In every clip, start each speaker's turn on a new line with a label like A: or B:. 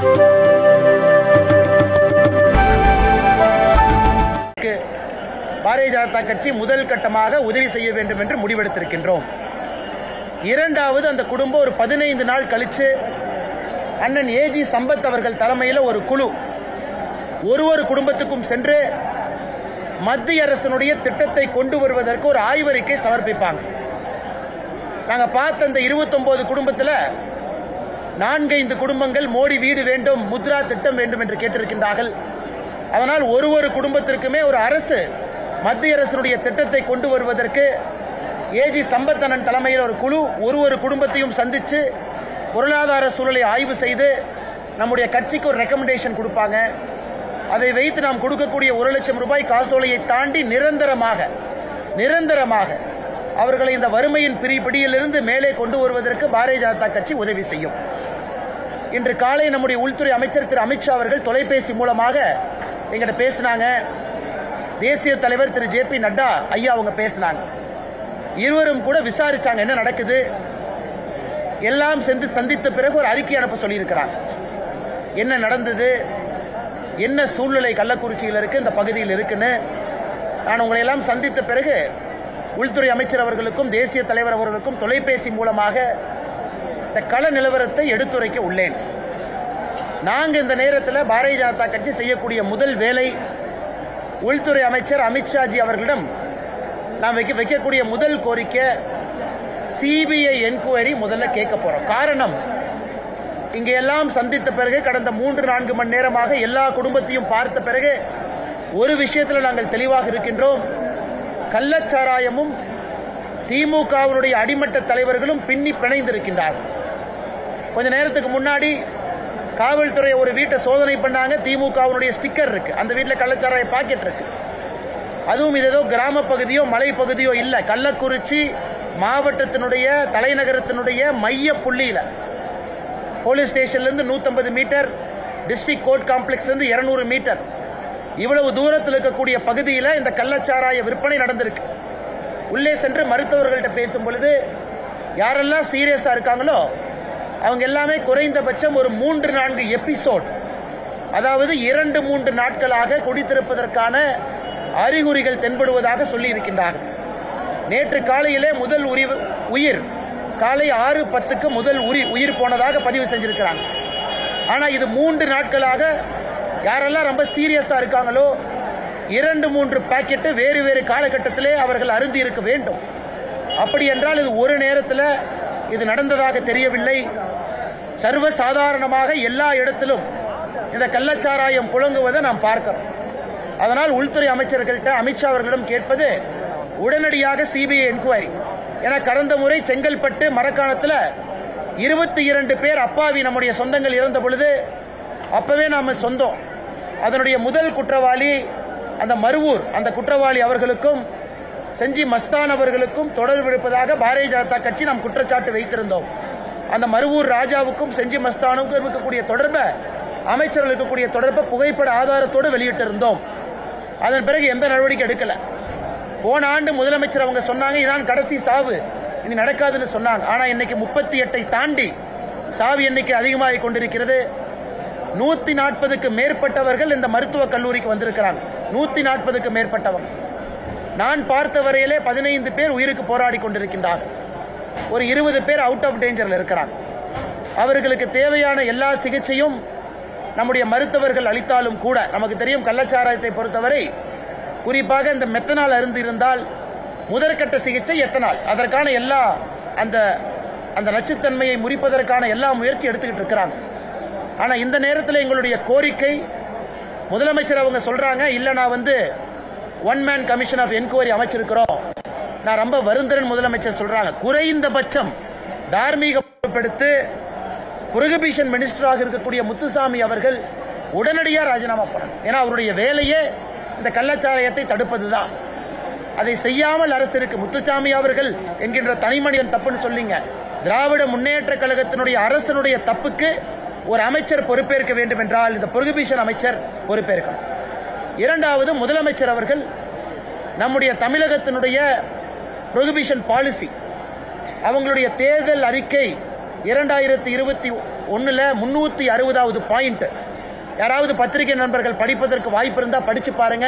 A: க்கு பாரதிய ஜனதா கட்சி முதல் கட்டமாக உதவி செய்ய வேண்டும் என்று முடிவெடுத்திருக்கின்றோம் இரண்டாவது அந்த குடும்பம் ஒரு பதினைந்து நாள் கழிச்சு அண்ணன் ஏஜி சம்பத் அவர்கள் தலைமையில் ஒரு குழு ஒரு ஒரு குடும்பத்துக்கும் சென்று மத்திய அரசினுடைய திட்டத்தை கொண்டு வருவதற்கு ஒரு ஆய்வறிக்கை சமர்ப்பிப்பாங்க நாங்க பார்த்த அந்த 29 குடும்பத்தில் நான்கைந்து குடும்பங்கள் மோடி வீடு வேண்டும் முத்ரா திட்டம் வேண்டும் என்று கேட்டிருக்கின்றார்கள் அதனால் ஒரு ஒரு குடும்பத்திற்குமே ஒரு அரசு மத்திய அரசினுடைய திட்டத்தை கொண்டு வருவதற்கு ஏஜி சம்பத்தனன் தலைமையில் ஒரு குழு ஒரு ஒரு குடும்பத்தையும் சந்தித்து பொருளாதார சூழலை ஆய்வு செய்து நம்முடைய கட்சிக்கு ஒரு ரெக்கமெண்டேஷன் கொடுப்பாங்க அதை வைத்து நாம் கொடுக்கக்கூடிய ஒரு லட்சம் ரூபாய் காசோலையை தாண்டி நிரந்தரமாக நிரந்தரமாக அவர்களை இந்த வறுமையின் பிரி பிடியிலிருந்து மேலே கொண்டு வருவதற்கு பாரதிய ஜனதா கட்சி உதவி செய்யும் இன்று காலை நம்முடைய உள்துறை அமைச்சர் திரு அமித்ஷா அவர்கள் தொலைபேசி மூலமாக எங்கிட்ட பேசினாங்க தேசிய தலைவர் திரு ஜே பி நட்டா ஐயா அவங்க பேசினாங்க இருவரும் கூட விசாரிச்சாங்க என்ன நடக்குது எல்லாம் சென்று சந்தித்த பிறகு ஒரு அறிக்கை அனுப்ப சொல்லியிருக்கிறாங்க என்ன நடந்தது என்ன சூழ்நிலை கள்ளக்குறிச்சியில் இருக்கு இந்த பகுதியில் இருக்குன்னு நான் உங்களை எல்லாம் சந்தித்த பிறகு உள்துறை அமைச்சர் அவர்களுக்கும் தேசிய தலைவர் அவர்களுக்கும் தொலைபேசி மூலமாக இந்த கள நிலவரத்தை எடுத்துரைக்க உள்ளேன் நாங்கள் இந்த நேரத்தில் பாரதிய ஜனதா கட்சி செய்யக்கூடிய முதல் வேலை உள்துறை அமைச்சர் அமித்ஷாஜி அவர்களிடம் நாம் வைக்க வைக்கக்கூடிய முதல் கோரிக்கை சிபிஐ என்கொயரி முதல்ல கேட்க போறோம் காரணம் இங்கே எல்லாம் சந்தித்த பிறகு கடந்த மூன்று நான்கு மணி நேரமாக எல்லா குடும்பத்தையும் பார்த்த பிறகு ஒரு விஷயத்தில் நாங்கள் தெளிவாக இருக்கின்றோம் கள்ளச்சாராயமும் திமுகவினுடைய அடிமட்ட தலைவர்களும் பின்னி பிணைந்திருக்கின்றார்கள் கொஞ்ச நேரத்துக்கு முன்னாடி காவல்துறை ஒரு வீட்டை சோதனை பண்ணாங்க திமுகவினுடைய ஸ்டிக்கர் இருக்கு அந்த வீட்டில் கள்ளச்சாராய பாக்கெட் இருக்கு அதுவும் இது ஏதோ கிராம பகுதியோ மலை பகுதியோ இல்லை கள்ளக்குறிச்சி மாவட்டத்தினுடைய தலைநகரத்தினுடைய மைய புள்ளியில போலீஸ் ஸ்டேஷன்லேருந்து நூற்றம்பது மீட்டர் டிஸ்ட்ரிக்ட் கோர்ட் காம்ப்ளெக்ஸ்லேருந்து இரநூறு மீட்டர் இவ்வளவு தூரத்தில் இருக்கக்கூடிய பகுதியில் இந்த கள்ளச்சாராய விற்பனை நடந்திருக்கு உள்ளே சென்று மருத்துவர்கள்ட்ட பேசும் பொழுது யாரெல்லாம் சீரியஸாக இருக்காங்களோ அவங்க எல்லாமே குறைந்தபட்சம் ஒரு மூன்று நான்கு எபிசோட் அதாவது இரண்டு மூன்று நாட்களாக குடித்திருப்பதற்கான அறிகுறிகள் தென்படுவதாக சொல்லி இருக்கின்றார்கள் நேற்று காலையிலே முதல் உரிவு உயிர் காலை ஆறு பத்துக்கு முதல் உரி உயிர் போனதாக பதிவு செஞ்சிருக்கிறாங்க ஆனால் இது மூன்று நாட்களாக யாரெல்லாம் ரொம்ப சீரியஸாக இருக்காங்களோ இரண்டு மூன்று பாக்கெட்டு வேறு வேறு காலகட்டத்திலே அவர்கள் அருந்தி இருக்க வேண்டும் அப்படி என்றால் இது ஒரு நேரத்தில் இது நடந்ததாக தெரியவில்லை சர்வ சாதாரணமாக எல்லா இடத்திலும் இந்த கள்ளச்சாராயம் புழங்குவதை நாம் பார்க்கிறோம் அதனால் உள்துறை அமைச்சர்கள்ட்ட அமித்ஷா அவர்களிடம் கேட்பது உடனடியாக சிபிஐ என்கொயரி என கடந்த முறை செங்கல்பட்டு மரக்காணத்தில் இருபத்தி இரண்டு பேர் அப்பாவி நம்முடைய சொந்தங்கள் இறந்த பொழுது அப்பவே நாம சொந்தம் அதனுடைய முதல் குற்றவாளி அந்த மருவூர் அந்த குற்றவாளி அவர்களுக்கும் செஞ்சி மஸ்தான் அவர்களுக்கும் தொடர்பு இருப்பதாக பாரதிய ஜனதா கட்சி நாம் குற்றச்சாட்டு வைத்திருந்தோம் அந்த மருவூர் ராஜாவுக்கும் செஞ்சி மஸ்தானுக்கும் இருக்கக்கூடிய தொடர்பை அமைச்சர்கள் இருக்கக்கூடிய தொடர்பை புகைப்பட ஆதாரத்தோடு வெளியிட்டிருந்தோம் அதன் பிறகு எந்த நடவடிக்கை எடுக்கல போன ஆண்டு முதலமைச்சர் அவங்க சொன்னாங்க இதான் கடைசி சாவு இனி நடக்காதுன்னு சொன்னாங்க ஆனா இன்னைக்கு முப்பத்தி எட்டை தாண்டி சாவு எண்ணிக்கை அதிகமாகி கொண்டிருக்கிறது நூத்தி நாற்பதுக்கு மேற்பட்டவர்கள் இந்த மருத்துவக் கல்லூரிக்கு வந்திருக்கிறாங்க நூத்தி நாற்பதுக்கு மேற்பட்டவங்க நான் பார்த்த வரையிலே பதினைந்து பேர் உயிருக்கு போராடி கொண்டிருக்கின்றார்கள் ஒரு இருபது பேர் அவுட் ஆஃப் டேஞ்சர்ல இருக்கிறாங்க அவர்களுக்கு தேவையான எல்லா சிகிச்சையும் நம்முடைய மருத்துவர்கள் அளித்தாலும் கூட நமக்கு தெரியும் கள்ளச்சாராயத்தை பொறுத்தவரை குறிப்பாக இந்த மெத்தனால் அருந்து இருந்தால் முதற்கட்ட சிகிச்சை எத்தனால் அதற்கான எல்லா அந்த அந்த நச்சுத்தன்மையை முறிப்பதற்கான எல்லா முயற்சி எடுத்துக்கிட்டு இருக்கிறாங்க ஆனால் இந்த நேரத்தில் எங்களுடைய கோரிக்கை முதலமைச்சர் அவங்க சொல்றாங்க இல்லை நான் வந்து one man commission of enquiry அமைச்சிருக்கிறோம் நான் ரொம்ப வருந்தரன் முதலமைச்சர் சொல்றாங்க குறைந்தபட்சம் தார்மீக பொறுப்பெடுத்து புரகபீஷன் மினிஸ்டராக இருக்கக்கூடிய முத்துசாமி அவர்கள் உடனடியாக ராஜினாமா பண்ணணும் ஏன்னா அவருடைய வேலையே இந்த கள்ளச்சாராயத்தை தடுப்பதுதான் அதை செய்யாமல் அரசு இருக்கு முத்துசாமி அவர்கள் என்கின்ற தனிமனிதன் தப்புன்னு சொல்லிங்க திராவிட முன்னேற்ற கழகத்தினுடைய அரசனுடைய தப்புக்கு ஒரு அமைச்சர் பொறுப்பேற்க வேண்டும் என்றால் இந்த புரகபீஷன் அமைச்சர் பொறுப்பேற்கணும் இரண்டாவது முதலமைச்சர் அவர்கள் நம்முடைய தமிழகத்தினுடைய புரொகிபிஷன் பாலிசி அவங்களுடைய தேர்தல் அறிக்கை இரண்டாயிரத்தி இருபத்தி ஒன்றில் முந்நூற்றி அறுபதாவது பாயிண்ட் யாராவது பத்திரிகை நண்பர்கள் படிப்பதற்கு வாய்ப்பு இருந்தால் படித்து பாருங்க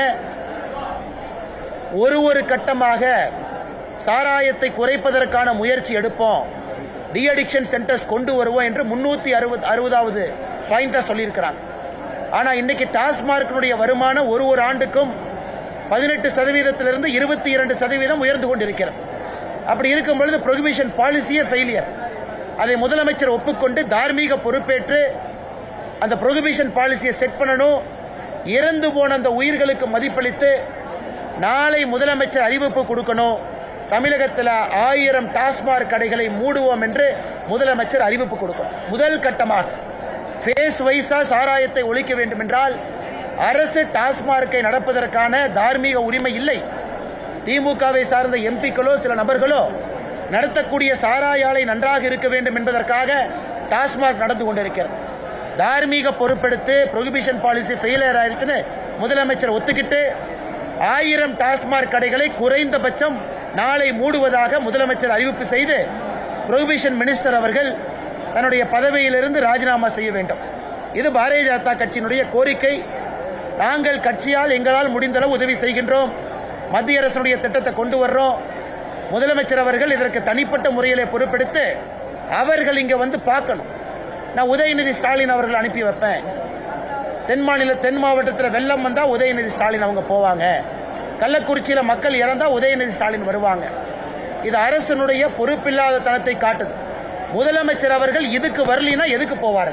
A: ஒரு ஒரு கட்டமாக சாராயத்தை குறைப்பதற்கான முயற்சி எடுப்போம் டி அடிக்ஷன் சென்டர்ஸ் கொண்டு வருவோம் என்று முன்னூற்றி அறுபது அறுபதாவது பாயிண்டாக சொல்லியிருக்கிறாங்க ஆனால் இன்னைக்கு டாஸ்மார்க்கினுடைய வருமானம் ஒரு ஒரு ஆண்டுக்கும் பதினெட்டு சதவீதத்திலிருந்து இருபத்தி இரண்டு சதவீதம் உயர்ந்து கொண்டிருக்கிறது அப்படி இருக்கும் பொழுது ப்ரொஹிபிஷன் பாலிசியே ஃபெயிலியர் அதை முதலமைச்சர் ஒப்புக்கொண்டு தார்மீக பொறுப்பேற்று அந்த ப்ரொஹிபிஷன் பாலிசியை செட் பண்ணணும் இறந்து போன அந்த உயிர்களுக்கு மதிப்பளித்து நாளை முதலமைச்சர் அறிவிப்பு கொடுக்கணும் தமிழகத்தில் ஆயிரம் டாஸ்மாக் கடைகளை மூடுவோம் என்று முதலமைச்சர் அறிவிப்பு கொடுக்கணும் முதல் கட்டமாக ஃபேஸ் வைஸா சாராயத்தை ஒழிக்க வேண்டும் என்றால் அரசு டாஸ்மார்க்கை நடப்பதற்கான தார்மீக உரிமை இல்லை திமுகவை சார்ந்த எம்பிக்களோ சில நபர்களோ நடத்தக்கூடிய சாராய ஆலை நன்றாக இருக்க வேண்டும் என்பதற்காக டாஸ்மாக் நடந்து கொண்டிருக்கிறது தார்மீக பொறுப்பெடுத்து ப்ரொஹிபிஷன் பாலிசி ஃபெயிலியர் ஆயிடுச்சுன்னு முதலமைச்சர் ஒத்துக்கிட்டு ஆயிரம் டாஸ்மாக் கடைகளை குறைந்தபட்சம் நாளை மூடுவதாக முதலமைச்சர் அறிவிப்பு செய்து ப்ரொஹிபிஷன் மினிஸ்டர் அவர்கள் தன்னுடைய பதவியிலிருந்து ராஜினாமா செய்ய வேண்டும் இது பாரதிய ஜனதா கட்சியினுடைய கோரிக்கை நாங்கள் கட்சியால் எங்களால் முடிந்தளவு உதவி செய்கின்றோம் மத்திய அரசுடைய திட்டத்தை கொண்டு வர்றோம் முதலமைச்சர் அவர்கள் இதற்கு தனிப்பட்ட முறையிலே பொறுப்பெடுத்து அவர்கள் இங்கே வந்து பார்க்கணும் நான் உதயநிதி ஸ்டாலின் அவர்கள் அனுப்பி வைப்பேன் தென் மாநில தென் மாவட்டத்தில் வெள்ளம் வந்தால் உதயநிதி ஸ்டாலின் அவங்க போவாங்க கள்ளக்குறிச்சியில் மக்கள் இறந்தால் உதயநிதி ஸ்டாலின் வருவாங்க இது அரசனுடைய பொறுப்பில்லாத தனத்தை காட்டுது முதலமைச்சர் அவர்கள் இதுக்கு வரலினா எதுக்கு போவாரு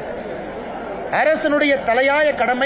A: அரசனுடைய தலையாய கடமை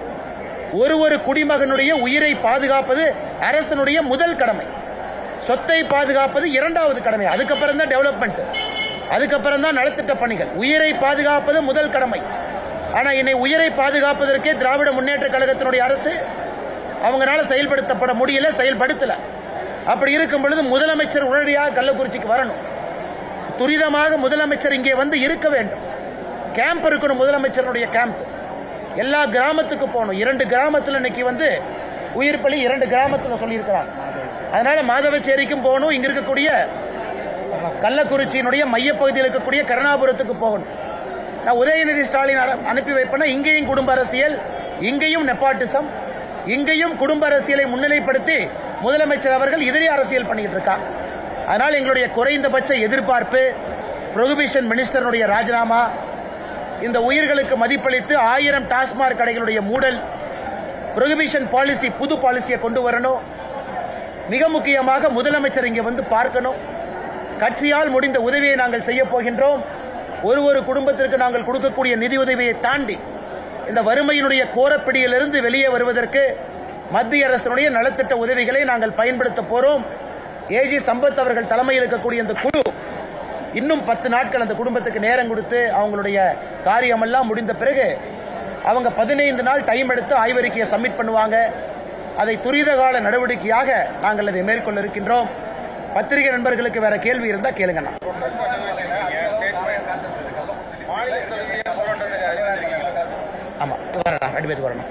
A: ஒரு ஒரு குடிமகனுடைய உயிரை பாதுகாப்பது அரசனுடைய முதல் கடமை சொத்தை பாதுகாப்பது இரண்டாவது கடமை அதுக்கப்புறம் தான் டெவலப்மெண்ட் அதுக்கப்புறம் தான் நலத்திட்ட பணிகள் உயிரை பாதுகாப்பது முதல் கடமை ஆனால் என்னை உயிரை பாதுகாப்பதற்கே திராவிட முன்னேற்ற கழகத்தினுடைய அரசு அவங்களால செயல்படுத்தப்பட முடியல செயல்படுத்தல அப்படி இருக்கும் பொழுது முதலமைச்சர் உடனடியாக கள்ளக்குறிச்சிக்கு வரணும் துரிதமாக முதலமைச்சர் இங்கே வந்து இருக்க வேண்டும் கேம்ப் இருக்கணும் முதலமைச்சருடைய கேம்ப் எல்லா கிராமத்துக்கு போகணும் இரண்டு கிராமத்தில் இன்னைக்கு வந்து உயிர் பலி இரண்டு கிராமத்தில் சொல்லியிருக்கிறாங்க அதனால மாதவச்சேரிக்கும் போகணும் இங்க இருக்கக்கூடிய கள்ளக்குறிச்சியினுடைய மையப்பகுதியில் இருக்கக்கூடிய கருணாபுரத்துக்கு போகணும் நான் உதயநிதி ஸ்டாலின் அனு- அனுப்பி வைப்பேன்னா இங்கேயும் குடும்ப அரசியல் இங்கேயும் நெப்பாட்டிசம் இங்கேயும் குடும்ப அரசியலை முன்னிலைப்படுத்தி முதலமைச்சர் அவர்கள் எதிரி அரசியல் பண்ணிட்டு இருக்காங்க அதனால் எங்களுடைய குறைந்தபட்ச எதிர்பார்ப்பு ப்ரொஹிபிஷன் மினிஸ்டருடைய ராஜினாமா இந்த உயிர்களுக்கு மதிப்பளித்து ஆயிரம் டாஸ்மாக் கடைகளுடைய மூடல் ப்ரொஹிபிஷன் பாலிசி புது பாலிசியை கொண்டு வரணும் மிக முக்கியமாக முதலமைச்சர் இங்கே வந்து பார்க்கணும் கட்சியால் முடிந்த உதவியை நாங்கள் செய்ய போகின்றோம் ஒரு ஒரு குடும்பத்திற்கு நாங்கள் கொடுக்கக்கூடிய நிதி உதவியை தாண்டி இந்த வறுமையினுடைய கோரப்பிடியிலிருந்து வெளியே வருவதற்கு மத்திய அரசினுடைய நலத்திட்ட உதவிகளை நாங்கள் பயன்படுத்த போறோம் ஏஜி சம்பத் அவர்கள் தலைமையில் இருக்கக்கூடிய இந்த குழு இன்னும் பத்து நாட்கள் அந்த குடும்பத்துக்கு நேரம் கொடுத்து அவங்களுடைய காரியமெல்லாம் முடிந்த பிறகு அவங்க பதினைந்து நாள் டைம் எடுத்து ஆய்வறிக்கையை சப்மிட் பண்ணுவாங்க அதை துரித கால நடவடிக்கையாக நாங்கள் அதை மேற்கொள்ள இருக்கின்றோம் பத்திரிகை நண்பர்களுக்கு வேற கேள்வி இருந்தால் கேளுங்கண்ணா ஆமாம் வரணும் ரெண்டு பேருக்கு வரணும்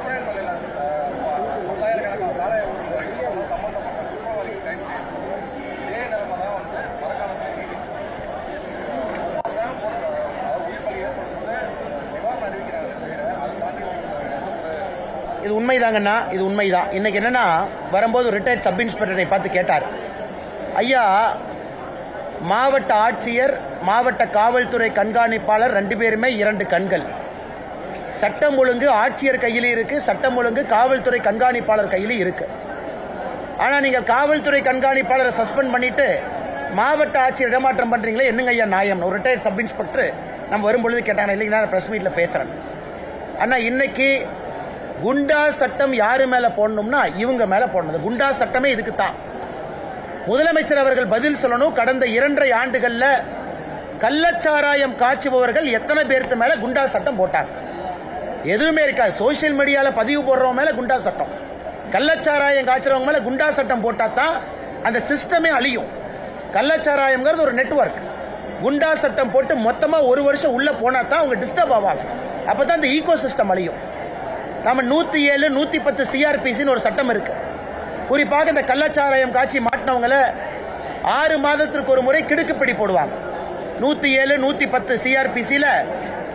A: இது உண்மைதாங்கண்ணா இது உண்மைதான் இன்னைக்கு என்னன்னா வரும்போது ரிட்டையர்ட் சப் இன்ஸ்பெக்டரை பார்த்து கேட்டார் ஐயா மாவட்ட ஆட்சியர் மாவட்ட காவல்துறை கண்காணிப்பாளர் ரெண்டு பேருமே இரண்டு கண்கள் சட்டம் ஒழுங்கு ஆட்சியர் கையிலும் இருக்கு சட்டம் ஒழுங்கு காவல்துறை கண்காணிப்பாளர் கையிலும் இருக்கு ஆனா நீங்க காவல்துறை கண்காணிப்பாளரை சஸ்பெண்ட் பண்ணிட்டு மாவட்ட ஆட்சியர் இடமாற்றம் பண்றீங்களே என்னங்க ஐயா நியாயம் ஒரு ரிட்டையர்ட் சப் இன்ஸ்பெக்டர் நம்ம வரும்பொழுது கேட்டாங்க இல்லைங்க நான் பிரஸ் மீட்ல பேசுறேன் அண்ணா இன்னைக்கு குண்டா சட்டம் யாரு மேல போடணும்னா இவங்க மேல போடணும் குண்டா சட்டமே இதுக்கு தான் முதலமைச்சர் அவர்கள் பதில் சொல்லணும் கடந்த இரண்டரை ஆண்டுகள்ல கள்ளச்சாராயம் காய்ச்சுபவர்கள் எத்தனை பேருக்கு மேல குண்டா சட்டம் போட்டாங்க எதுவுமே இருக்காது சோஷியல் மீடியால பதிவு போடுறவங்க மேல குண்டா சட்டம் கள்ளச்சாராயம் காய்ச்சறவங்க மேல குண்டா சட்டம் போட்டா தான் அந்த சிஸ்டமே அழியும் கள்ளச்சாராயம்ங்கிறது ஒரு நெட்வொர்க் குண்டா சட்டம் போட்டு மொத்தமா ஒரு வருஷம் உள்ள போனா தான் அவங்க டிஸ்டர்ப் ஆவாங்க அப்பதான் இந்த ஈகோ சிஸ்டம் அழியும் நம்ம நூத்தி ஏழு நூத்தி பத்து சிஆர்பிசின்னு ஒரு சட்டம் இருக்கு குறிப்பாக இந்த கள்ளச்சாராயம் காட்சி மாட்டினவங்கள ஆறு மாதத்திற்கு ஒரு முறை கிடுக்குப்பிடி போடுவாங்க நூத்தி ஏழு நூத்தி பத்து சிஆர்பிசியில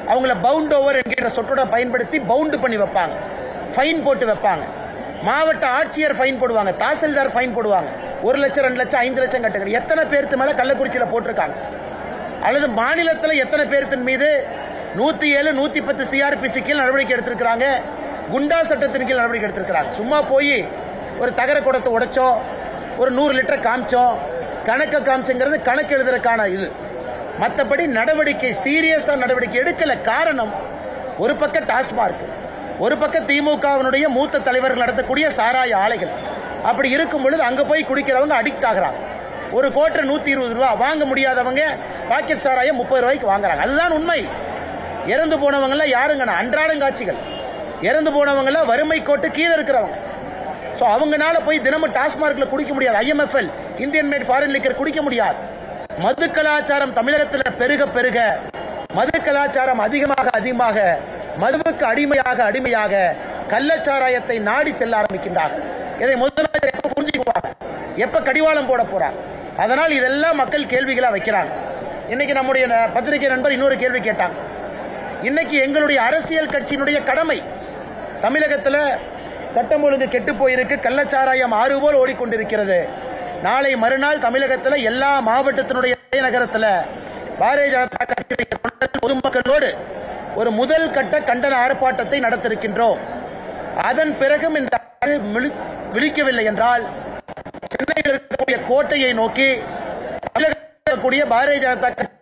A: அவங்கள பவுண்ட் ஓவர் என்கிற சொற்றோட பயன்படுத்தி பவுண்டு பண்ணி வைப்பாங்க ஃபைன் போட்டு வைப்பாங்க மாவட்ட ஆட்சியர் ஃபைன் போடுவாங்க தாசில்தார் ஃபைன் போடுவாங்க ஒரு லட்சம் ரெண்டு லட்சம் ஐந்து லட்சம் கட்டுங்க எத்தனை பேருக்கு மேல கள்ளக்குறிச்சியில் போட்டிருக்காங்க அல்லது மாநிலத்தில் எத்தனை பேர்த்தின் மீது நூத்தி ஏழு நூத்தி பத்து சிஆர்பிசி கீழ் நடவடிக்கை எடுத்திருக்கிறாங்க குண்டா சட்டத்தின் கீழ் நடவடிக்கை எடுத்திருக்கிறாங்க சும்மா போய் ஒரு தகர குடத்தை உடைச்சோம் ஒரு நூறு லிட்டர் காமிச்சோம் கணக்க காமிச்சுங்கிறது கணக்கு எழுதுறதுக்கான இது மற்றபடி நடவடிக்கை சீரியஸா நடவடிக்கை எடுக்கல காரணம் ஒரு பக்கம் டாஸ்மார்க் ஒரு பக்கம் திமுகவினுடைய மூத்த தலைவர்கள் நடத்தக்கூடிய சாராய ஆலைகள் அப்படி இருக்கும் பொழுது அங்க போய் குடிக்கிறவங்க அடிக்ட் ஆகுறாங்க ஒரு கோட்டை நூத்தி இருபது ரூபா வாங்க முடியாதவங்க பாக்கெட் சாராயம் முப்பது ரூபாய்க்கு வாங்குறாங்க அதுதான் உண்மை இறந்து போனவங்கள யாருங்கண்ணா அன்றாடங்காட்சிகள் இறந்து போனவங்கள வறுமை கோட்டு கீழே இருக்கிறவங்க ஸோ அவங்கனால போய் தினமும் டாஸ்மார்க்ல குடிக்க முடியாது IMFL Indian made foreign liquor குடிக்க முடியாது மது கலாச்சாரம் தமிழகத்தில் பெருக பெருக மது கலாச்சாரம் அதிகமாக அதிகமாக மதுவுக்கு அடிமையாக அடிமையாக கள்ளச்சாராயத்தை நாடி செல்ல ஆரம்பிக்கின்றார்கள் இதை முதலமைச்சர் எப்ப புரிஞ்சுக்குவாங்க எப்ப கடிவாளம் போட போறாங்க அதனால் இதெல்லாம் மக்கள் கேள்விகளா வைக்கிறாங்க இன்னைக்கு நம்முடைய ந- பத்திரிகை நண்பர் இன்னொரு கேள்வி கேட்டாங்க இன்னைக்கு எங்களுடைய அரசியல் கட்சியினுடைய கடமை தமிழகத்தில் சட்டம் ஒழுங்கு கெட்டு போயிருக்கு கள்ளச்சாராயம் ஆறு போல் ஓடிக்கொண்டிருக்கிறது நாளை மறுநாள் தமிழகத்தில் எல்லா மாவட்டத்தினுடைய தலைநகரத்தில் பாரதிய ஜனதா கட்சியுடைய தொண்டர்கள் பொதுமக்களோடு ஒரு முதல் கட்ட கண்டன ஆர்ப்பாட்டத்தை நடத்திருக்கின்றோம் அதன் பிறகும் இந்த அரசு விழி- விழிக்கவில்லை என்றால் சென்னையில் இருக்கக்கூடிய கோட்டையை நோக்கி தமிழகத்தில் இருக்கக்கூடிய பாரதிய ஜனதா கட்சி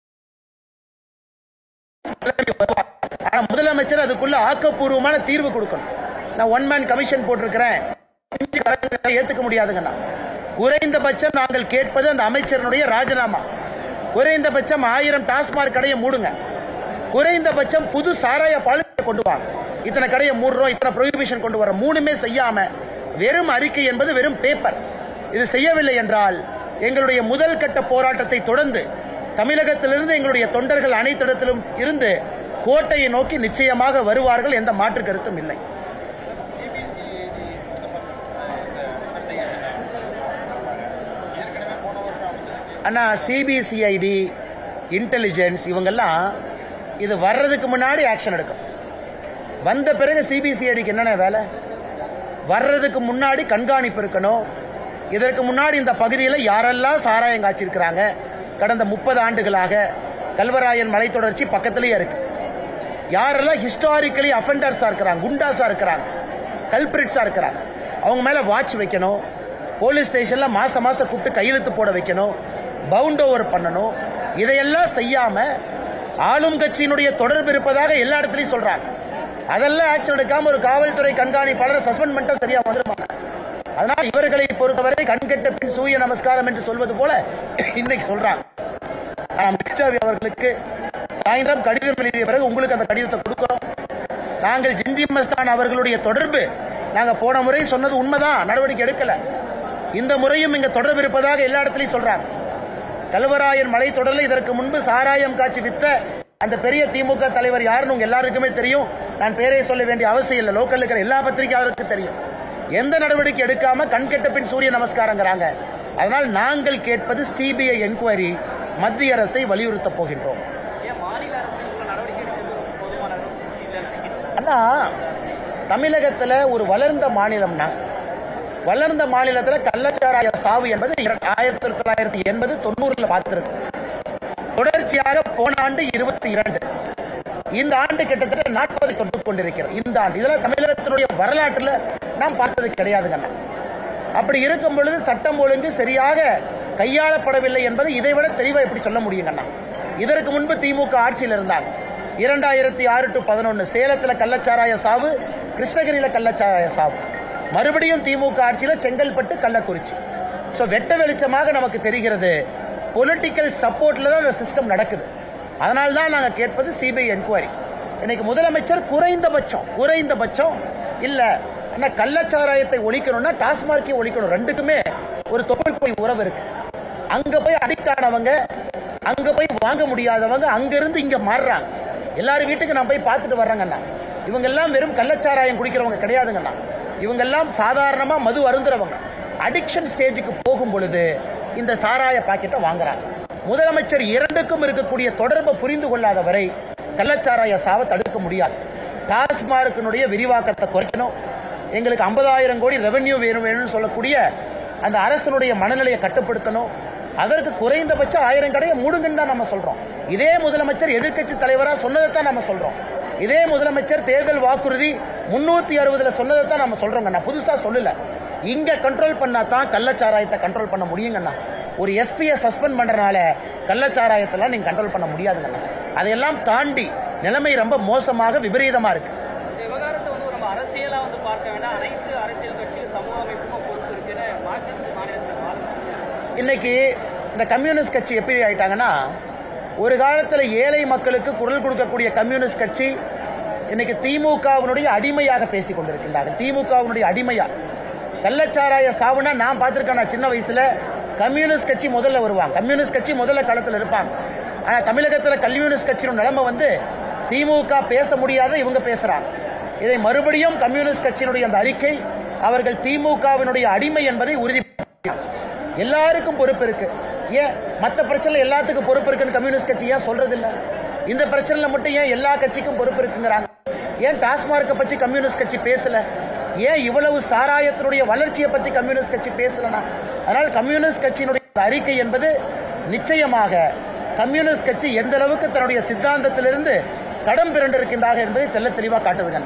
A: கிளம்பி வருவார். ஆனா முதலமைச்சர் அதுக்குள்ள ஆக்கப்பூர்வமான தீர்வு கொடுக்கணும் நான் ஒன் மேன் கமிஷன் போட்டிருக்கிறேன் செஞ்சு கலக்குறதை ஏத்துக்க முடியாதுங்கண்ணா குறைந்தபட்சம் நாங்கள் கேட்பது அந்த அமைச்சருடைய ராஜினாமா குறைந்தபட்சம் ஆயிரம் டாஸ்மாக் கடையை மூடுங்க குறைந்தபட்சம் புது சாராய பாலிசி கொண்டு வாங்க இத்தனை கடையை மூடுறோம் இத்தனை ப்ரொஹிபிஷன் கொண்டு வர மூணுமே செய்யாம வெறும் அறிக்கை என்பது வெறும் பேப்பர் இது செய்யவில்லை என்றால் எங்களுடைய முதல் கட்ட போராட்டத்தை தொடர்ந்து தமிழகத்திலிருந்து எங்களுடைய தொண்டர்கள் அனைத்திடத்திலும் இருந்து கோட்டையை நோக்கி நிச்சயமாக வருவார்கள் எந்த மாற்று கருத்தும் இல்லை அண்ணா சிபிசிஐடி இன்டெலிஜென்ஸ் இவங்கெல்லாம் இது வர்றதுக்கு முன்னாடி ஆக்ஷன் எடுக்கும் வந்த பிறகு சிபிசிஐடிக்கு என்னென்ன வேலை வர்றதுக்கு முன்னாடி கண்காணிப்பு இருக்கணும் இதற்கு முன்னாடி இந்த பகுதியில் யாரெல்லாம் சாராயம் காய்ச்சிருக்கிறாங்க கடந்த முப்பது ஆண்டுகளாக கல்வராயன் மலைத்தொடர்ச்சி பக்கத்திலேயே இருக்கு யாரெல்லாம் ஹிஸ்டாரிக்கலி அஃபெண்டர்ஸாக இருக்கிறாங்க குண்டாஸாக இருக்கிறாங்க கல்பிரிட்ஸாக இருக்கிறாங்க அவங்க மேலே வாட்ச் வைக்கணும் போலீஸ் ஸ்டேஷனில் மாதம் மாதம் கூப்பிட்டு கையெழுத்து போட வைக்கணும் பவுண்ட் ஓவர் பண்ணணும் இதையெல்லாம் செய்யாமல் ஆளும் கட்சியினுடைய தொடர்பு இருப்பதாக எல்லா இடத்துலையும் சொல்கிறாங்க அதெல்லாம் ஆக்ஷன் எடுக்காம ஒரு காவல்துறை கண்காணிப்பாளரை சஸ்பெண்ட் பண்ணிட்டா சரியா வந்துருமாங்க அதனால் இவர்களை பொறுத்தவரை கண்கெட்ட பின் சூரிய நமஸ்காரம் என்று சொல்வது போல இன்னைக்கு சொல்றாங்க ஆனா அமித்ஷாவி அவர்களுக்கு சாயந்தரம் கடிதம் எழுதிய பிறகு உங்களுக்கு அந்த கடிதத்தை கொடுக்கிறோம் நாங்கள் ஜிந்தி மஸ்தான் அவர்களுடைய தொடர்பு நாங்க போன முறை சொன்னது உண்மைதான் நடவடிக்கை எடுக்கல இந்த முறையும் இங்க தொடர்பு இருப்பதாக எல்லா இடத்துலையும் சொல்றாங்க கல்வராயன் மலை தொடரில் இதற்கு முன்பு சாராயம் காட்சி வித்த அந்த பெரிய திமுக தலைவர் யாருன்னு உங்க எல்லாருக்குமே தெரியும் நான் பேரை சொல்ல வேண்டிய அவசியம் இல்லை லோக்கல் இருக்கிற எல்லா பத்திரிகையாளருக்கும் தெரியும் எந்த நடவடிக்கை எடுக்காம கண் கெட்ட பின் சூரிய நமஸ்காரங்கிறாங்க அதனால் நாங்கள் கேட்பது சிபிஐ என்கொயரி மத்திய அரசை வலியுறுத்த போகின்றோம்
B: ஏன் மாநில அரசு இவ்வளவு நடவடிக்கை எடுக்கிறது போதுமான அளவு இல்லைன்னு
A: அண்ணா தமிழகத்துல ஒரு வளர்ந்த மாநிலம்னா வளர்ந்த மாநிலத்துல கள்ளச்சாராய சாவு என்பது இர- ஆயிரத்தி தொள்ளாயிரத்தி எண்பது தொண்ணூறுல பார்த்திருக்கு தொடர்ச்சியாக போன ஆண்டு இருபத்தி இரண்டு இந்த ஆண்டு கிட்டத்தட்ட நாற்பது தொட்டு கொண்டிருக்கிறோம் இந்த ஆண்டு இதெல்லாம் தமிழகத்தினுடைய வரலாற்றுல நாம் பார்த்தது கிடையாதுங்க அண்ணா. அப்படி இருக்கும் பொழுது சட்டம் ஒழுங்கு சரியாக கையாளப்படவில்லை என்பது இதைவிட தெளிவா எப்படி சொல்ல முடியுங்கண்ணா இதற்கு முன்பு திமுக ஆட்சியில் இருந்தாங்க இரண்டாயிரத்தி ஆறு டு பதினொன்று சேலத்துல கள்ளச்சாராய சாவு கிருஷ்ணகிரியில கள்ளச்சாராய சாவு மறுபடியும் திமுக ஆட்சியில செங்கல்பட்டு கள்ளக்குறிச்சி ஸோ வெட்ட வெளிச்சமாக நமக்கு தெரிகிறது பொலிட்டிக்கல் சப்போர்ட்ல தான் இந்த சிஸ்டம் நடக்குது அதனால தான் நாங்கள் கேட்பது சிபிஐ என்கொயரி இன்னைக்கு முதலமைச்சர் குறைந்தபட்சம் குறைந்தபட்சம் இல்ல என்ன கள்ளச்சாராயத்தை ஒழிக்கணும்னா டாஸ்மார்க்கை ஒழிக்கணும் ரெண்டுக்குமே ஒரு தொழில் போய் உறவு இருக்கு அங்க போய் அடிக்ட் ஆனவங்க அங்க போய் வாங்க முடியாதவங்க அங்க இருந்து இங்க மாறுறாங்க எல்லாரும் வீட்டுக்கு நான் போய் பார்த்துட்டு வர்றேங்கண்ணா இவங்க எல்லாம் வெறும் கள்ளச்சாராயம் குடிக்கிறவங்க கிடையாதுங்கண்ணா இவங்க எல்லாம் சாதாரணமா மது அருந்துறவங்க அடிக்ஷன் ஸ்டேஜுக்கு போகும் பொழுது இந்த சாராய பாக்கெட்டை வாங்குறாங்க முதலமைச்சர் இரண்டுக்கும் இருக்கக்கூடிய தொடர்பை புரிந்து கொள்ளாத வரை கள்ளச்சாராய சாவை தடுக்க முடியாது டாஸ்மார்க்கினுடைய விரிவாக்கத்தை குறைக்கணும் எங்களுக்கு ஐம்பதாயிரம் கோடி ரெவென்யூ வேணும் வேணும்னு சொல்லக்கூடிய அந்த அரசனுடைய மனநிலையை கட்டுப்படுத்தணும் அதற்கு குறைந்தபட்சம் ஆயிரம் கடையை மூடுங்கன்னு தான் நம்ம சொல்றோம் இதே முதலமைச்சர் எதிர்க்கட்சி தலைவரா சொன்னதை தான் நம்ம சொல்றோம் இதே முதலமைச்சர் தேர்தல் வாக்குறுதி முன்னூத்தி அறுபதுல சொன்னதை தான் நம்ம சொல்றோங்க நான் புதுசா சொல்லல இங்க கண்ட்ரோல் பண்ணா தான் கள்ளச்சாராயத்தை கண்ட்ரோல் பண்ண முடியுங்கண்ணா ஒரு எஸ்பியை சஸ்பெண்ட் பண்றதுனால கள்ளச்சாராயத்தெல்லாம் நீங்க கண்ட்ரோல் பண்ண முடியாதுங்கண்ணா அதையெல்லாம் தாண்டி நிலைமை ரொம்ப மோசமாக விபரீதமா இருக்கு
B: இந்த விவகாரத்தை வந்து நம்ம அரசியலா வந்து பார்க்க வேண்டாம் அனைத்து அரசியல் கட்சியும் சமூக அமைப்புக்கும் பொறுப்பு இருக்குன்னு மார்க்சிஸ்ட் மாநில தலைவர் ஆளுநர் சொல்லியிருக்காரு.
A: இன்னைக்கு இந்த கம்யூனிஸ்ட் கட்சி எப்படி ஆயிட்டாங்கன்னா ஒரு காலத்தில் ஏழை மக்களுக்கு குரல் கொடுக்கக்கூடிய கம்யூனிஸ்ட் கட்சி இன்னைக்கு திமுகவினுடைய அடிமையாக பேசிக் கொண்டிருக்கின்றார்கள் திமுகவினுடைய அடிமையா கள்ளச்சாராய சாவுனா நான் பார்த்திருக்கேன் நான் சின்ன வயசுல கம்யூனிஸ்ட் கட்சி முதல்ல வருவாங்க கம்யூனிஸ்ட் கட்சி முதல்ல களத்தில் இருப்பாங்க ஆனா தமிழகத்தில் கம்யூனிஸ்ட் கட்சியின் நிலைமை வந்து திமுக பேச முடியாத இவங்க பேசுறாங்க இதை மறுபடியும் கம்யூனிஸ்ட் கட்சியினுடைய அந்த அறிக்கை அவர்கள் திமுகவினுடைய அடிமை என்பதை உறுதி எல்லாருக்கும் பொறுப்பு இருக்கு ஏன் மற்ற பிரச்சனை எல்லாத்துக்கும் பொறுப்பு இருக்குன்னு கம்யூனிஸ்ட் கட்சி ஏன் சொல்றது இல்ல இந்த பிரச்சனைல மட்டும் ஏன் எல்லா கட்சிக்கும் பொறுப்பு இருக்குங்கிறாங்க ஏன் டாஸ்மார்க்கை பத்தி கம்யூனிஸ்ட் கட்சி பேசல ஏன் இவ்வளவு சாராயத்தினுடைய வளர்ச்சியை பத்தி கம்யூனிஸ்ட் கட்சி பேசலனா அதனால் கம்யூனிஸ்ட் கட்சியினுடைய அறிக்கை என்பது நிச்சயமாக கம்யூனிஸ்ட் கட்சி எந்த அளவுக்கு தன்னுடைய சித்தாந்தத்திலிருந்து கடம் பிறண்டிருக்கின்றார்கள் என்பதை தெள்ள தெளிவாக காட்டுதுங்க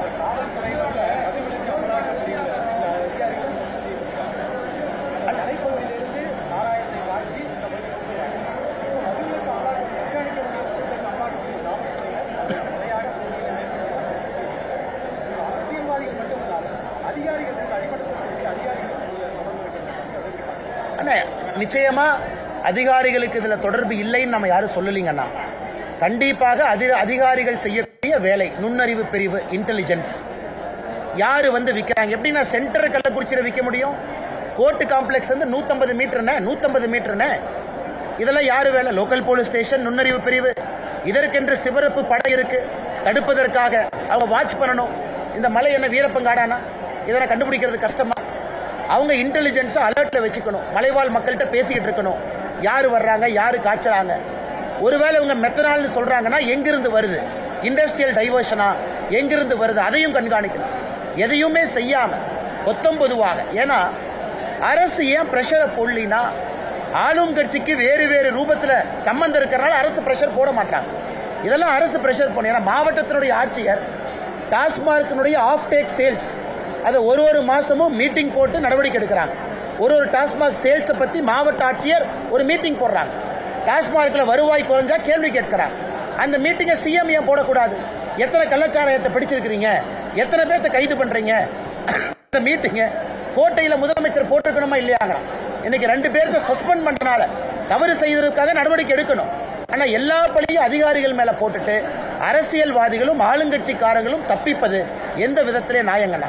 A: அண்ணா நிச்சயமா அதிகாரிகளுக்கு இதுல தொடர்பு இல்லைன்னு நம்ம யாரும் சொல்லலீங்கண்ணா கண்டிப்பாக அதி அதிகாரிகள் செய்யக்கூடிய வேலை நுண்ணறிவு பிரிவு இன்டெலிஜென்ஸ் யாரு வந்து விற்கிறாங்க எப்படின்னா சென்டர் கள்ளக்குறிச்சியில் விற்க முடியும் கோர்ட்டு காம்ப்ளெக்ஸ் வந்து நூத்தம்பது மீட்டர்னே நூத்தம்பது மீட்டர்னே இதெல்லாம் யாரு வேலை லோக்கல் போலீஸ் ஸ்டேஷன் நுண்ணறிவு பிரிவு இதற்கென்று சிவரப்பு படை இருக்கு தடுப்பதற்காக அவங்க வாட்ச் பண்ணணும் இந்த மலை என்ன வீரப்பங்காடானா இதனை கண்டுபிடிக்கிறது கஷ்டமா அவங்க இன்டெலிஜென்ஸை அலர்ட்ல வச்சுக்கணும் மலைவாழ் மக்கள்கிட்ட பேசிக்கிட்டு இருக்கணும் யாரு வர்றாங்க யாரு காய்ச்சறாங்க ஒருவேளை இவங்க மெத்தனால்னு சொல்றாங்கன்னா எங்கிருந்து வருது இண்டஸ்ட்ரியல் டைவர்ஷனா எங்கிருந்து வருது அதையும் கண்காணிக்கணும் எதையுமே செய்யாம கொத்தம் பொதுவாக ஏன்னா அரசு ஏன் பிரஷரை போடலினா ஆளும் கட்சிக்கு வேறு வேறு ரூபத்துல சம்பந்தம் இருக்கிறனால அரசு பிரஷர் போட மாட்டாங்க இதெல்லாம் அரசு பிரஷர் போடணும் ஏன்னா மாவட்டத்தினுடைய ஆட்சியர் டாஸ்மார்க்கினுடைய ஆஃப் டேக் சேல்ஸ் அதை ஒரு ஒரு மாசமும் மீட்டிங் போட்டு நடவடிக்கை எடுக்கிறாங்க ஒரு ஒரு டாஸ்மாக் சேல்ஸை பத்தி மாவட்ட ஆட்சியர் ஒரு மீட்டிங் போடுறாங்க டாஸ்மார்க்ல வருவாய் குறைஞ்சா கேள்வி கேட்கிறாங்க அந்த மீட்டிங்கை சிஎம் ஏன் போடக்கூடாது எத்தனை கள்ளச்சாராயத்தை பிடிச்சிருக்கிறீங்க எத்தனை பேர்த்த கைது பண்றீங்க அந்த மீட்டிங்க கோட்டையில முதலமைச்சர் போட்டிருக்கணுமா இல்லையாங்க இன்னைக்கு ரெண்டு பேர்த்த சஸ்பெண்ட் பண்றனால தவறு செய்ததற்காக நடவடிக்கை எடுக்கணும் ஆனா எல்லா பழியும் அதிகாரிகள் மேல போட்டுட்டு அரசியல்வாதிகளும் ஆளுங்கட்சிக்காரங்களும் தப்பிப்பது எந்த விதத்திலே நியாயங்கண்ணா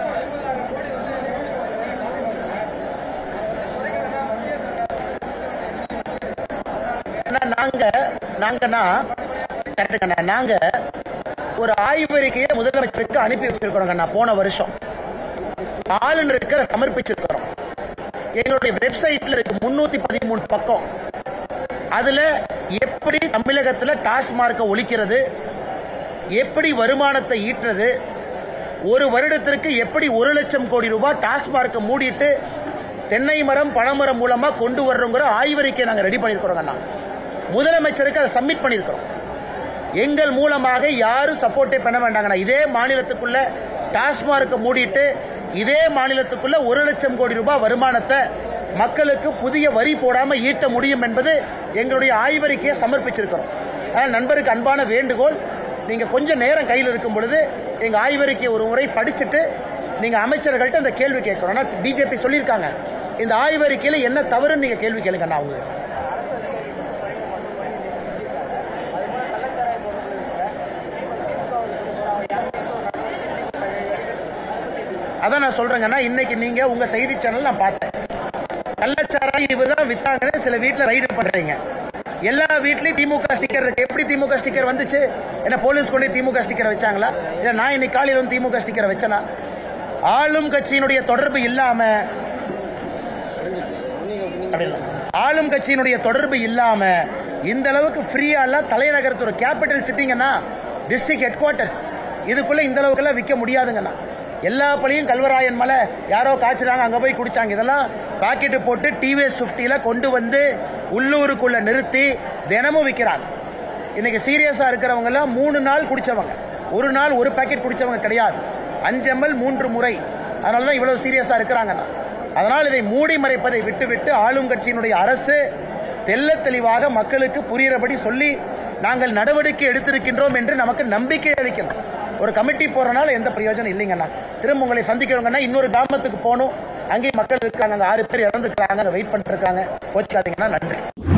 A: அண்ணா, நாங்க நாங்கண்ணா கரெக்டுங்கண்ணா நாங்க ஒரு ஆய்வறிக்கையை முதலமைச்சருக்கு அனுப்பி வச்சிருக்கிறோங்கண்ணா போன வருஷம் ஆளுநருக்கு அதை சமர்ப்பிச்சிருக்கிறோம் எங்களுடைய வெப்சைட்ல இருக்கு முன்னூத்தி பதிமூணு பக்கம் அதுல எப்படி தமிழகத்துல டாஸ்மார்க்கை ஒழிக்கிறது எப்படி வருமானத்தை ஈட்டுறது ஒரு வருடத்திற்கு எப்படி ஒரு லட்சம் கோடி ரூபாய் டாஸ்மார்க்கை மூடிட்டு தென்னை மரம் பனைமரம் மூலமா கொண்டு வர்றோங்கிற ஆய்வறிக்கை நாங்க ரெடி பண்ணிருக்கிறோம் அண்ணா முதலமைச்சருக்கு அதை சப்மிட் பண்ணிருக்கிறோம் எங்கள் மூலமாக யாரும் சப்போர்ட்டே பண்ண வேண்டாங்கண்ணா இதே மாநிலத்துக்குள்ள டாஸ்மார்க்கை மூடிட்டு இதே மாநிலத்துக்குள்ள ஒரு லட்சம் கோடி ரூபாய் வருமானத்தை மக்களுக்கு புதிய வரி போடாம ஈட்ட முடியும் என்பது எங்களுடைய ஆய்வறிக்கையை சமர்ப்பிச்சிருக்கிறோம் அதனால் நண்பருக்கு அன்பான வேண்டுகோள் நீங்க கொஞ்சம் நேரம் கையில் இருக்கும் பொழுது எங்க ஆய்வறிக்கையை ஒரு முறை படிச்சுட்டு நீங்க அமைச்சர்கள்ட்ட இந்த கேள்வி கேட்கணும் ஆனா பிஜேபி சொல்லியிருக்காங்க இந்த ஆய்வறிக்கையில என்ன தவறுன்னு நீங்க கேள்வி கேளுங்க நான் உங்களுக்கு அதான் நான் சொல்றேங்கன்னா இன்னைக்கு நீங்க உங்க செய்தி சேனல் நான் பார்த்தேன் கள்ளச்சாராயம் இவர் தான் வித்தாங்கன்னு சில வீட்டுல ரைடு பண்றீங்க எல்லா வீட்லயும் திமுக ஸ்டிக்கர் இருக்கு எப்படி திமுக ஸ்டிக்கர் வந்துச்சு என்ன போலீஸ் கொண்டு திமுக ஸ்டிக்கர் வச்சாங்களா இல்ல நான் இன்னைக்கு காலையில வந்து திமுக ஸ்டிக்கர் வச்சனா ஆளும் கட்சியினுடைய தொடர்பு இல்லாம அப்படி இல்ல. ஆளும் கட்சியினுடைய தொடர்பு இல்லாம இந்த அளவுக்கு ஃப்ரீயா எல்லாம் தலைநகரத்து ஒரு கேபிட்டல் சிட்டிங்கன்னா டிஸ்ட்ரிக்ட் ஹெட் குவார்ட்டர்ஸ் இதுக்குள்ள இந்த அளவுக்குலாம் விற்க முடியாதுங்கண்ணா எல்லா பழியும் கல்வராயன் மலை யாரோ காய்ச்சுறாங்க அங்கே போய் குடிச்சாங்க இதெல்லாம் பாக்கெட்டு போட்டு டிவிஎஸ் ஃபிஃப்டியில் கொண்டு வந்து உள்ளூருக்குள்ள நிறுத்தி தினமும் விற்கிறாங்க இன்னைக்கு சீரியஸாக இருக்கிறவங்கலாம் மூணு நாள் குடிச்சவங்க ஒரு நாள் ஒரு பாக்கெட் குடிச்சவங்க கிடையாது அஞ்சு எம்எல் மூன்று முறை அதனால தான் இவ்வளவு சீரியஸாக இருக்கிறாங்கண்ணா அதனால் இதை மூடி மறைப்பதை விட்டுவிட்டு ஆளும் கட்சியினுடைய அரசு தெள்ள தெளிவாக மக்களுக்கு புரிகிறபடி சொல்லி நாங்கள் நடவடிக்கை எடுத்திருக்கின்றோம் என்று நமக்கு நம்பிக்கை அளிக்கணும் ஒரு கமிட்டி போறனால எந்த பிரயோஜனம் இல்லைங்கண்ணா திரும்ப உங்களை சந்திக்கிறவங்கன்னா இன்னொரு கிராமத்துக்கு போகணும் அங்கேயும் மக்கள் இருக்காங்க அங்க ஆறு பேர் இறந்துக்கிறாங்க அங்க வெயிட் பண்ணிட்டு இருக்காங்க கோச்சிக்காதீங்கன்னா நன்றி